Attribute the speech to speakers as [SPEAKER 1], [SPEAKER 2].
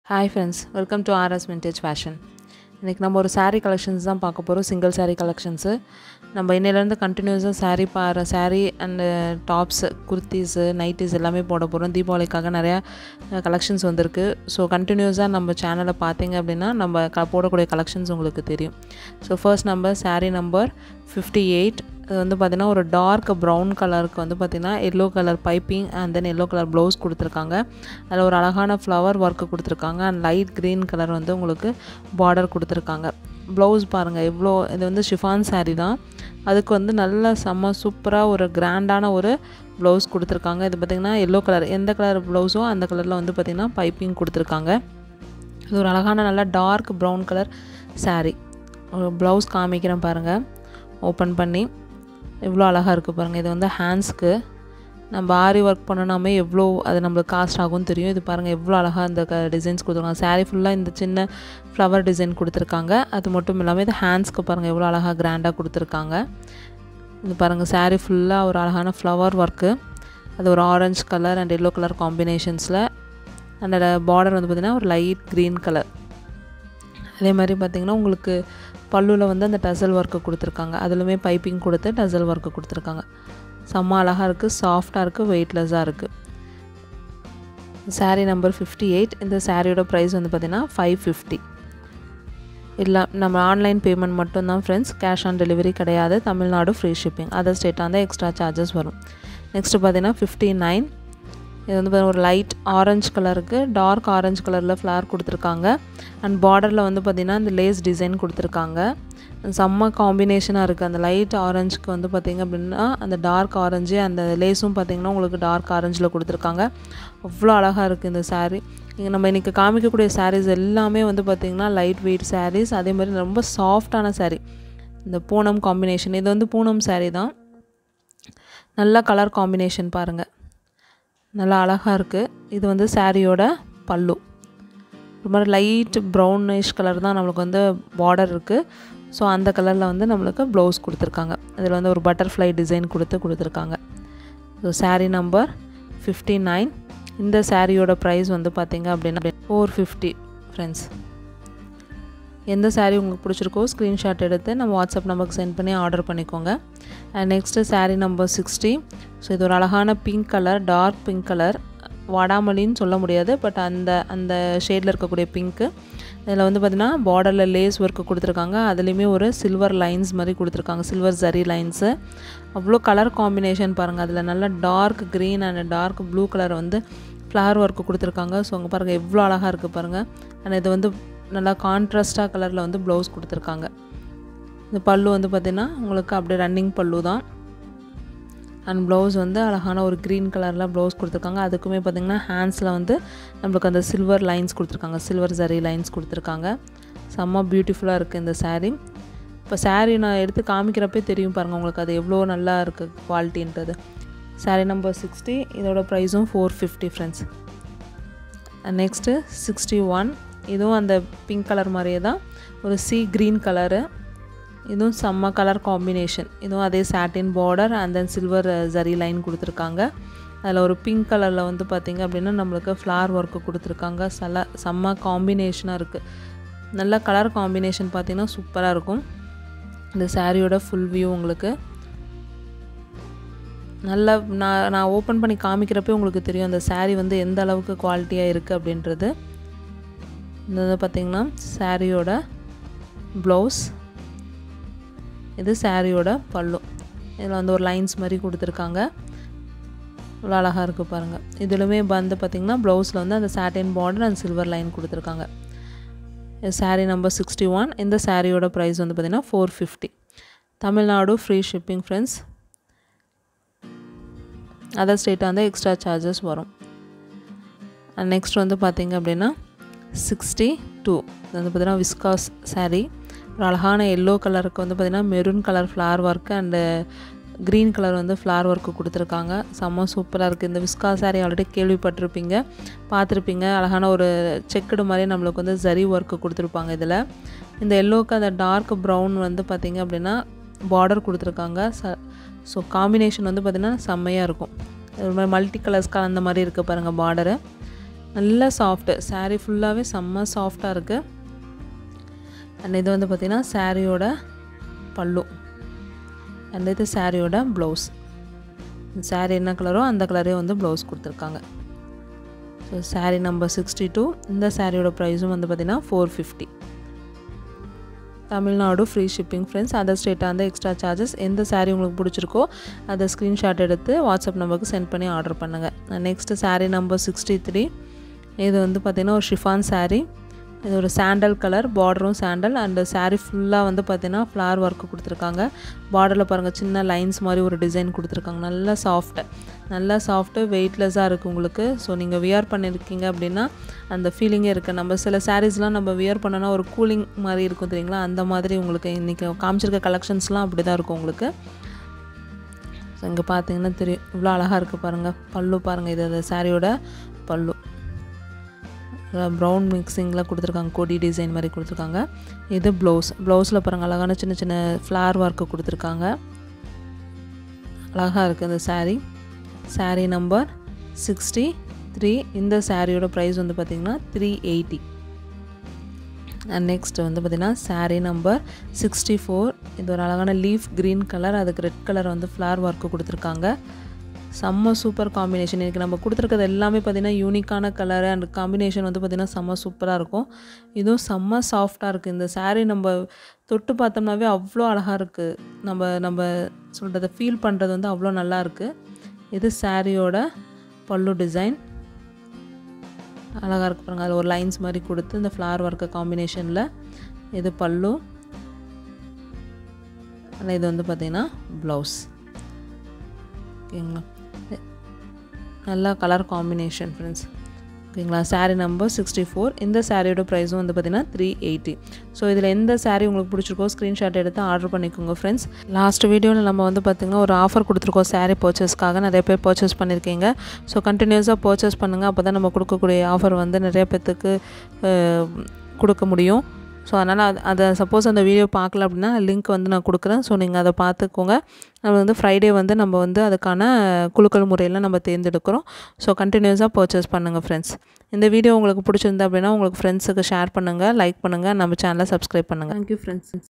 [SPEAKER 1] hi friends welcome to RS vintage fashion இன்றைக்கி நம்ம ஒரு saree கலெக்ஷன்ஸ் தான் பார்க்க போகிறோம் சிங்கிள் saree கலெக்ஷன்ஸு நம்ம இன்னிலேருந்து கண்டினியூஸாக saree பாரு saree and tops kurtis nighties எல்லாமே போட போகிறோம் தீபாவளிக்காக நிறையா கலெக்ஷன்ஸ் வந்திருக்கு ஸோ கண்டினியூஸாக நம்ம சேனலை பார்த்தீங்க அப்படின்னா நம்ம க போடக்கூடிய கலெக்ஷன்ஸ் உங்களுக்கு தெரியும் so first number saree number fifty eight இது வந்து பார்த்திங்கன்னா ஒரு டார்க் ப்ரௌன் கலருக்கு வந்து பார்த்திங்கன்னா yellow colour piping and then yellow colour blouse கொடுத்துருக்காங்க அதில் ஒரு அழகான ஃப்ளவர் ஒர்க்கு கொடுத்துருக்காங்க அண்ட் லைட் க்ரீன் கலர் வந்து உங்களுக்கு பார்டர் கொடுத்துருக்காங்க ப்ளவுஸ் பாருங்கள் எவ்வளோ இது வந்து ஷிஃபான் saree தான் அதுக்கு வந்து நல்ல செம்ம சூப்பராக ஒரு கிராண்டான ஒரு ப்ளவுஸ் கொடுத்துருக்காங்க இது பார்த்திங்கன்னா எல்லோ கலர் எந்த கலர் ப்ளவுஸோ அந்த கலரில் வந்து பார்த்திங்கன்னா பைப்பிங் கொடுத்துருக்காங்க இது ஒரு அழகான நல்ல டார்க் ப்ரௌன் கலர் saree ஒரு ப்ளவுஸ் காமிக்கிறேன் பாருங்கள் ஓப்பன் பண்ணி எவ்வளோ அழகாக இருக்குது பாருங்கள் இது வந்து ஹேண்ட்ஸ்க்கு நம்ம ஆரி ஒர்க் பண்ணனாமே எவ்வளோ அது நம்மளுக்கு காஸ்ட் ஆகும்னு தெரியும் இது பாருங்கள் எவ்வளோ அழகாக இந்த க டிசைன்ஸ் கொடுத்துருக்காங்க saree ஃபுல்லாக இந்த சின்ன ஃப்ளவர் டிசைன் கொடுத்துருக்காங்க அது மட்டும் இல்லாமல் இது ஹேண்ட்ஸ்க்கு பாருங்கள் எவ்வளோ அழகாக கிராண்டாக கொடுத்துருக்காங்க இது பாருங்கள் saree ஃபுல்லாக ஒரு அழகான ஃப்ளவர் ஒர்க்கு அது ஒரு orange colour and yellow colour காம்பினேஷன்ஸில் அந்த பார்டர் வந்து பார்த்திங்கன்னா ஒரு லைட் க்ரீன் கலர் அதே மாதிரி பார்த்திங்கன்னா உங்களுக்கு பல்லுவில் வந்து அந்த டசல் ஒர்க்கு கொடுத்துருக்காங்க அதுலுமே பைப்பிங் கொடுத்து டசல் ஒர்க்கு கொடுத்துருக்காங்க செம்ம அழகாக இருக்குது சாஃப்டாக இருக்குது வெயிட்லெஸ்ஸாக இருக்குது saree நம்பர் ஃபிஃப்டி எயிட் இந்த சாரியோட ப்ரைஸ் வந்து பார்த்திங்கன்னா ஃபைவ் ஃபிஃப்டி இல்லை நம்ம ஆன்லைன் பேமெண்ட் மட்டும்தான் ஃப்ரெண்ட்ஸ் கேஷ் ஆன் டெலிவரி கிடையாது தமிழ்நாடு ஃப்ரீ ஷிப்பிங் அதர் ஸ்டேட்டாக இருந்தால் எக்ஸ்ட்ரா சார்ஜஸ் வரும் நெக்ஸ்ட்டு பார்த்தீங்கன்னா ஃபிஃப்டி நைன் இது வந்து பாத்தீங்கன்னா ஒரு லைட் ஆரஞ்சு கலருக்கு டார்க் ஆரஞ்சு கலரில் ஃப்ளவர் கொடுத்துருக்காங்க அண்ட் பார்டரில் வந்து பார்த்திங்கன்னா இந்த லேஸ் டிசைன் கொடுத்துருக்காங்க செம்ம காம்பினேஷனாக இருக்குது அந்த லைட் ஆரஞ்சுக்கு வந்து பார்த்திங்க அப்படின்னா அந்த டார்க் ஆரஞ்சு அந்த லேஸும் பார்த்திங்கன்னா உங்களுக்கு டார்க் ஆரஞ்சில் கொடுத்துருக்காங்க அவ்வளோ அழகாக இருக்குது இந்த saree இங்கே நம்ம இன்றைக்கி காமிக்கக்கூடிய sarees எல்லாமே வந்து பார்த்திங்கன்னா லைட் வெயிட் sarees அதே மாதிரி ரொம்ப சாஃப்டான saree இந்த பூனம் காம்பினேஷன் இது வந்து பூனம் saree தான் நல்ல கலர் காம்பினேஷன் பாருங்கள் நல்லா அழகாக இருக்குது இது வந்து சாரியோட பல்லு ஒரு மாதிரி லைட் ப்ரௌனிஷ் கலர் தான் நம்மளுக்கு வந்து பார்டர் இருக்குது ஸோ அந்த கலரில் வந்து நம்மளுக்கு ப்ளவுஸ் கொடுத்துருக்காங்க இதில் வந்து ஒரு பட்டர்ஃப்ளை டிசைன் கொடுத்து கொடுத்துருக்காங்க so saree number fifty nine இந்த சாரியோட ப்ரைஸ் வந்து பார்த்திங்க அப்படின்னா ஃபோர் ஃபிஃப்டி ஃப்ரெண்ட்ஸ் எந்த saree உங்களுக்கு பிடிச்சிருக்கோ ஸ்க்ரீன்ஷாட் எடுத்து நம்ம வாட்ஸ்அப் நம்பருக்கு சென்ட் பண்ணி ஆர்டர் பண்ணிக்கோங்க and next saree number sixty so இது ஒரு அழகான pink colour dark pink colour வாடாமலின்னு சொல்ல முடியாது பட் அந்த அந்த ஷேடில் இருக்கக்கூடிய பிங்க்கு இதில் வந்து பார்த்திங்கன்னா பார்டரில் லேஸ் ஒர்க்கு கொடுத்துருக்காங்க அதுலேயுமே ஒரு சில்வர் லைன்ஸ் மாதிரி கொடுத்துருக்காங்க சில்வர் ஜரி லைன்ஸு அவ்வளோ கலர் காம்பினேஷன் பாருங்கள் அதில் நல்ல dark green and dark blue colour வந்து ஃப்ளவர் ஒர்க்கு கொடுத்துருக்காங்க ஸோ அங்கே பாருங்கள் எவ்வளோ அழகாக இருக்குது பாருங்கள் அண்ட் இது வந்து நல்லா கான்ட்ராஸ்டாக கலரில் வந்து ப்ளவுஸ் கொடுத்துருக்காங்க இந்த பல்லு வந்து பார்த்திங்கன்னா உங்களுக்கு அப்படியே ரன்னிங் பல்லு தான் அண்ட் ப்ளவுஸ் வந்து அழகான ஒரு க்ரீன் கலரில் ப்ளவுஸ் கொடுத்துருக்காங்க அதுக்குமே பார்த்திங்கன்னா ஹேண்ட்ஸில் வந்து நம்மளுக்கு அந்த சில்வர் லைன்ஸ் கொடுத்துருக்காங்க சில்வர் ஜரி லைன்ஸ் கொடுத்துருக்காங்க செம்ம பியூட்டிஃபுல்லாக இருக்குது இந்த saree இப்போ saree நான் எடுத்து காமிக்கிறப்பே தெரியும் பாருங்கள் உங்களுக்கு அது எவ்வளோ நல்லா இருக்குது குவாலிட்டின்றது saree நம்பர் சிக்ஸ்டி இதோட ப்ரைஸும் four fifty friends next sixty one இதுவும் அந்த பிங்க் கலர் மாதிரியே தான் ஒரு சி க்ரீன் கலரு இதுவும் செம்ம கலர் காம்பினேஷன் இதுவும் அதே satin border and then silver zari line கொடுத்துருக்காங்க அதில் ஒரு பிங்க் கலரில் வந்து பார்த்திங்க அப்படின்னா நம்மளுக்கு ஃப்ளார் ஒர்க்கு கொடுத்துருக்காங்க சல செம்ம காம்பினேஷனாக இருக்குது நல்ல கலர் காம்பினேஷன் பார்த்திங்கன்னா சூப்பராக இருக்கும் இந்த சாரியோட ஃபுல் வியூ உங்களுக்கு நல்லா நான் நான் ஓப்பன் பண்ணி காமிக்கிறப்பே உங்களுக்கு தெரியும் அந்த saree வந்து எந்த அளவுக்கு குவாலிட்டியாக இருக்குது அப்படின்றது இந்த இது பார்த்திங்கன்னா சாரியோட ப்ளவுஸ் இது சாரியோட பல்லு இதில் வந்து ஒரு லைன்ஸ் மாதிரி கொடுத்துருக்காங்க இவ்வளோ அழகாக இருக்குது பாருங்கள் இதுலுமே வந்து பார்த்திங்கன்னா ப்ளவுஸில் வந்து அந்த satin border and silver line கொடுத்துருக்காங்க சாரீ நம்பர் சிக்ஸ்டி ஒன் இந்த சாரியோட ப்ரைஸ் வந்து பார்த்திங்கன்னா four fifty Tamil Nadu free shipping friends other ஸ்டேட்டாக வந்து எக்ஸ்ட்ரா சார்ஜஸ் வரும் அண்ட் நெக்ஸ்ட் வந்து பார்த்திங்க அப்படின்னா சிக்ஸ்டி டூ இது வந்து பார்த்திங்கன்னா விஸ்காஸ் saree ஒரு அழகான எல்லோ கலருக்கு வந்து பார்த்திங்கன்னா maroon colour flower work and green colour வந்து ஃப்ளார் ஒர்க்கு கொடுத்துருக்காங்க செம்ம சூப்பராக இருக்குது இந்த விஸ்கா saree ஆல்ரெடி கேள்விப்பட்டிருப்பீங்க பார்த்துருப்பீங்க அழகான ஒரு செக்குடு மாதிரி நம்மளுக்கு வந்து ஜரி ஒர்க்கு கொடுத்துருப்பாங்க இதில் இந்த எல்லோக்கு அந்த டார்க் ப்ரௌன் வந்து பார்த்திங்க அப்படின்னா பார்டர் கொடுத்துருக்காங்க ச ஸோ காம்பினேஷன் வந்து பார்த்திங்கன்னா செம்மையாக இருக்கும் ஒரு மாதிரி மல்டி கலர்ஸ் அந்த மாதிரி இருக்குது பாருங்கள் பார்டரு நல்ல சாஃப்ட்டு சாரீ ஃபுல்லாகவே செம்ம சாஃப்டாக இருக்குது அண்ட் இது வந்து பார்த்திங்கன்னா சாரியோட பல்லு அண்ட் இது சாரியோட ப்ளவுஸ் சாரீ என்ன கலரோ அந்த கலரே வந்து ப்ளவுஸ் கொடுத்துருக்காங்க so sari number sixty two இந்த சாரியோட ப்ரைஸும் வந்து பார்த்திங்கன்னா four fifty Tamil Nadu free shipping friends other ஸ்டேட்டாக அந்த எக்ஸ்ட்ரா சார்ஜஸ் எந்த சாரீ உங்களுக்கு பிடிச்சிருக்கோ அதை ஸ்க்ரீன்ஷாட் எடுத்து வாட்ஸ்அப் நம்பருக்கு சென்ட் பண்ணி ஆர்டர் பண்ணுங்கள் next sari number sixty three இது வந்து பார்த்திங்கன்னா ஒரு ஷிஃபான் சாரீ இது ஒரு சாண்டல் கலர் பார்டரும் சாண்டல் அண்டு சாரீ ஃபுல்லாக வந்து பார்த்திங்கன்னா ஃப்ளார் ஒர்க்கு கொடுத்துருக்காங்க பார்டரில் பாருங்கள் சின்ன லைன்ஸ் மாதிரி ஒரு டிசைன் கொடுத்துருக்காங்க நல்லா சாஃப்ட்டு நல்லா சாஃப்ட்டு வெயிட்லெஸ்ஸாக இருக்குது உங்களுக்கு ஸோ நீங்கள் வியர் பண்ணியிருக்கீங்க அப்படின்னா அந்த ஃபீலிங்கே இருக்குது நம்ம சில சாரீஸ்லாம் நம்ம வியர் பண்ணோன்னா ஒரு கூலிங் மாதிரி இருக்கும் தெரியுங்களா அந்த மாதிரி உங்களுக்கு இன்றைக்கி காமிச்சிருக்க கலெக்ஷன்ஸ்லாம் அப்படி தான் இருக்கும் உங்களுக்கு ஸோ இங்கே பார்த்தீங்கன்னா தெரியும் இவ்வளோ அழகாக இருக்குது பாருங்கள் பல்லு பாருங்கள் இது அந்த சாரியோட பல்லு ப்ரௌன் மிக்சிங்கில் கொடுத்துருக்காங்க கொடி டிசைன் மாதிரி கொடுத்துருக்காங்க இது ப்ளவுஸ் ப்ளவுஸில் பாருங்கள் அழகான சின்ன சின்ன ஃப்ளார் ஒர்க்கு கொடுத்துருக்காங்க அழகாக இருக்குது இந்த sari sari number sixty three இந்த சாரியோட ப்ரைஸ் வந்து பார்த்திங்கன்னா த்ரீ எயிட்டி அண்ட் நெக்ஸ்ட் வந்து பார்த்திங்கன்னா சாரீ நம்பர் சிக்ஸ்டி ஃபோர் இது ஒரு அழகான லீஃப் க்ரீன் கலர் அதுக்கு ரெட் கலர் வந்து ஃப்ளார் ஒர்க்கு கொடுத்துருக்காங்க செம்ம சூப்பர் காம்பினேஷன் இன்றைக்கி நம்ம கொடுத்துருக்கிறது எல்லாமே பார்த்திங்கன்னா யூனிக்கான கலர் அண்ட் காம்பினேஷன் வந்து பார்த்திங்கன்னா செம்ம சூப்பராக இருக்கும் இதுவும் செம்ம சாஃப்டாக இருக்குது இந்த சாரீ நம்ம தொட்டு பார்த்தோம்னாவே அவ்வளோ அழகாக இருக்குது நம்ம நம்ம சொல்கிறத ஃபீல் பண்ணுறது வந்து அவ்வளோ நல்லா இருக்குது இது சாரியோட பல்லு டிசைன் அழகாக இருக்கு பாருங்கள் அதில் ஒரு லைன்ஸ் மாதிரி கொடுத்து இந்த ஃப்ளார் ஒர்க்கு காம்பினேஷனில் இது பல்லு ஆனால் இது வந்து பார்த்திங்கன்னா ப்ளவுஸ் ஓகேங்களா நல்லா கலர் காம்பினேஷன் ஃப்ரெண்ட்ஸ் ஓகேங்களா சாரீ நம்பர் சிக்ஸ்டி ஃபோர் இந்த சாரியோட ப்ரைஸும் வந்து பார்த்திங்கன்னா த்ரீ எயிட்டி ஸோ இதில் எந்த சாரீ உங்களுக்கு பிடிச்சிருக்கோ ஸ்க்ரீன்ஷாட் எடுத்து ஆர்டர் பண்ணிக்கோங்க ஃப்ரெண்ட்ஸ் லாஸ்ட் வீடியோவில் நம்ம வந்து பார்த்திங்கன்னா ஒரு ஆஃபர் கொடுத்துருக்கோம் சாரீ பர்ச்சேஸ்க்காக நிறைய பேர் பர்ச்சேஸ் பண்ணியிருக்கீங்க ஸோ கண்டினியூஸாக பர்ச்சேஸ் பண்ணுங்கள் அப்போ தான் நம்ம கொடுக்கக்கூடிய ஆஃபர் வந்து நிறைய பேர்த்துக்கு கொடுக்க முடியும் ஸோ அதனால் அது அதை சப்போஸ் அந்த வீடியோ பார்க்கல அப்படின்னா லிங்க் வந்து நான் கொடுக்குறேன் ஸோ நீங்கள் அதை பார்த்துக்கோங்க நம்ம வந்து ஃப்ரைடே வந்து நம்ம வந்து அதுக்கான குழுக்கள் முறையில் நம்ம தேர்ந்தெடுக்கிறோம் ஸோ கண்டினியூஸாக பர்ச்சேஸ் பண்ணுங்கள் ஃப்ரெண்ட்ஸ் இந்த வீடியோ உங்களுக்கு பிடிச்சிருந்தா அப்படின்னா உங்களுக்கு ஃப்ரெண்ட்ஸுக்கு ஷேர் பண்ணுங்கள் லைக் பண்ணுங்கள் நம்ம சேனலை சப்ஸ்கிரைப் பண்ணுங்கள் தேங்க்யூ ஃப்ரெண்ட்ஸ்